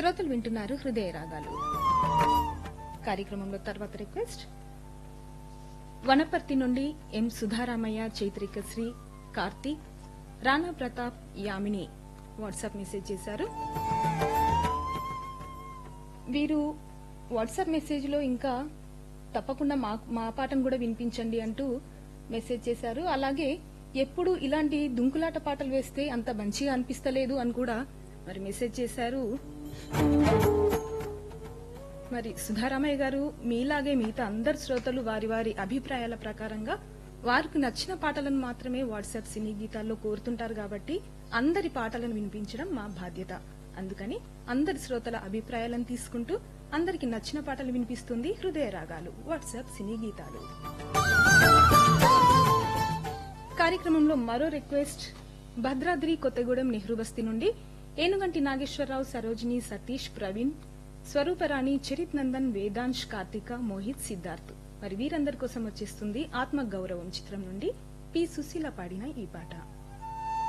శ్రోతలు వింటున్నారు హృదయ రాగాలు కార్యక్రమంలో తర్వాత రిక్వెస్ట్ వనపర్తి నుండి M Sudharamaiah Chaitrika Shri Karthik Rana Pratap Yamini WhatsApp message చేశారు వీరు వాట్సాప్ మెసేజ్ లో ఇంకా తప్పకుండా మా మా పాటను కూడా వినిపించండి అంటూ మెసేజ్ చేశారు అలాగే ఎప్పుడు ఇలాంటి దుంకులాట పాటలు వేస్తే అంత మంచిగా అనిపిస్తలేదు అని కూడా మరి మెసేజ్ చేశారు మరి సుధారామయ్య గారు మీలాగే మిగతా అందరు శ్రోతలు వారి వారి అభిప్రాయాల ప్రకారంగా వారికి నచ్చిన పాటలను మాత్రమే వాట్సాప్ సినీ గీతాల్లో కోరుతుంటారు కాబట్టి అందరి పాటలను వినిపించడం మా బాధ్యత అందుకని అందరి శ్రోతల అభిప్రాయాలను తీసుకుంటూ అందరికి నచ్చిన పాటలు వినిపిస్తుంది హృదయ రాగాలు వాట్సాప్ సినీ గీతాలు కార్యక్రమంలో మరో రిక్వెస్ట్ భద్రాద్రి కొత్తగూడెం నెహ్రూ బస్తీ నుండి ఏనుగంటి నాగేశ్వరరావు సరోజిని సతీష్ ప్రవీణ్ స్వరూపరాణి చరిత్ నందన్ వేదాంశ్ కార్తిక మోహిత్ సిద్ధార్థ్ మరి వీరందరి కోసం వచ్చేస్తుంది ఆత్మ గౌరవం చిత్రం నుండి పి సుశీల పాడిన ఈ పాట